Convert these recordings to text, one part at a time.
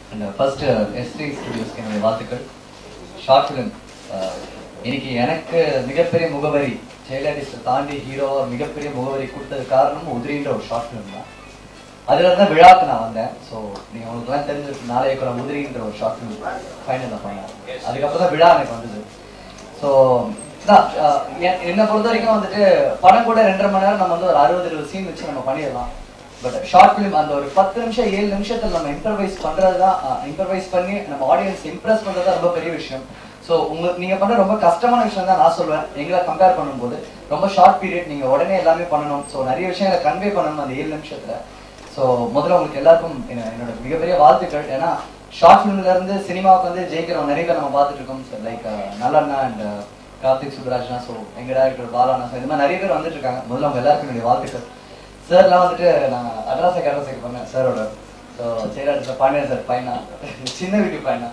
and first ST ஸ்டுடியோஸ்க்கு என்னுடைய வாழ்த்துக்கள் short film இன்னைக்கு எனக்கு மிகப்பெரிய முகவரி ஜெயலலிதா தாண்டி ஹீரோவா மிகப்பெரிய முகவரி கொடுத்தது காரணம் உதிரின்ற ஒரு ஷார்ட் ஃபிலிம் தான் அதுல தான் விழாக்கு நான் வந்தேன் ஸோ நீங்க உங்களுக்குலாம் தெரிஞ்சிருக்கு நாளைய கூட உதிரின்ற ஒரு ஷார்ட் ஃபிலிம் ஃபைனல் பண்ணேன் அதுக்கப்புறம் தான் விழா எனக்கு வந்தது ஸோ என்னை பொறுத்த வரைக்கும் வந்துட்டு படம் கூட ரெண்டரை மணி நேரம் நம்ம வந்து ஒரு அறுபது இருபது சீன் வச்சு நம்ம பண்ணிடலாம் பட் ஷார்ட் ஃபிலிம் அந்த ஒரு பத்து நிமிஷம் ஏழு நிமிஷத்துல நம்ம இம்ப்ரவைஸ் பண்றது தான் இம்ப்ரவைஸ் பண்ணி நம்ம ஆடியன்ஸ் இம்ப்ரெஸ் பண்றது தான் ரொம்ப பெரிய விஷயம் ஸோ உங்களுக்கு நீங்க பண்ற ரொம்ப கஷ்டமான விஷயம் தான் நான் சொல்லுவேன் எங்களை கம்பேர் பண்ணும்போது ரொம்ப ஷார்ட் பீரியட் நீங்க உடனே எல்லாமே பண்ணணும் ஸோ நிறைய விஷயங்களை கன்வே பண்ணணும் அந்த ஏழு நிமிஷத்துல ஸோ முதல்ல உங்களுக்கு எல்லாருக்கும் என்ன- என்னோட மிகப்பெரிய வாழ்த்துக்கள் ஏன்னா ஷார்ட் ஃபிலிம்ல இருந்து சினிமாவுக்கு வந்து ஜெயிக்கிறோம் நிறைய பேர் நம்ம பார்த்துட்டு இருக்கோம் sir like Nallanna and Karthik சுப்ராஜ்னா ஸோ எங்க டேரக்டர் பாலானா ஸோ இந்த மாதிரி நிறைய பேர் வந்துட்டு இருக்காங்க முதல்ல அவங்க எல்லாருக்கும் என்னுடைய வாழ்த்துக்கள் சார்லாம் வந்துட்டு நான் அட்ராசைக்கு அட்ராசைக்கு பண்ணேன் சாரோட so Jayaraj sir Pandian sir பையனா சின்ன வீட்டு பையனா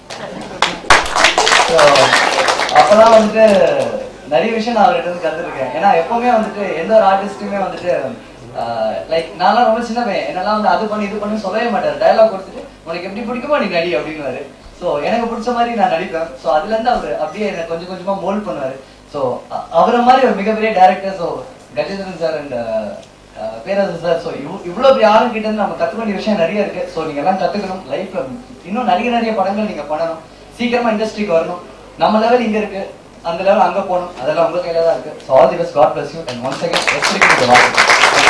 ஸோ அப்பதான் வந்துட்டு நிறைய விஷயம் நான் அவர்கிட்ட இருந்து கத்துருக்கேன் ஏன்னா எப்பவுமே வந்துட்டு எந்த ஒரு ஆர்டிஸ்ட்டுமே வந்துட்டு லைக் நான்லாம் ரொம்ப சின்ன பையன் என்னெல்லாம் வந்து அது பண்ணி இது பண்ணி சொல்லவே மாட்டார் டயலாக் கொடுத்துட்டு உனக்கு எப்படி பிடிக்குமோ நீ நடி அப்படின்னுவாரு ஸோ எனக்கு பிடிச்ச மாதிரி நான் நடிப்பேன் ஸோ அதுல இருந்து அவர் அப்படியே என்னை கொஞ்சம் கொஞ்சமா மோல்ட் பண்ணுவாரு ஸோ அவரை மாதிரி ஒரு மிகப்பெரிய director so Gajendran sir and Perarasu sir so இவ்வளோ பெரிய ஆளுங்க கிட்ட இருந்து நம்ம கற்றுக்க வேண்டிய விஷயம் நிறைய இருக்கு ஸோ நீங்க எல்லாம் கத்துக்கணும் லைஃப்ல இன்னும் நிறைய நிறைய படங்கள் நீங்க பண்ணணும் சீக்கிரமா இண்டஸ்ட்ரிக்கு வரணும் நம்ம லெவல் இங்க இருக்கு அந்த லெவல் அங்க போகணும் அதெல்லாம் உங்க கையில தான் இருக்கு so all the best God bless you and once again எஸ்பிரிக்கு வாழ்க்கை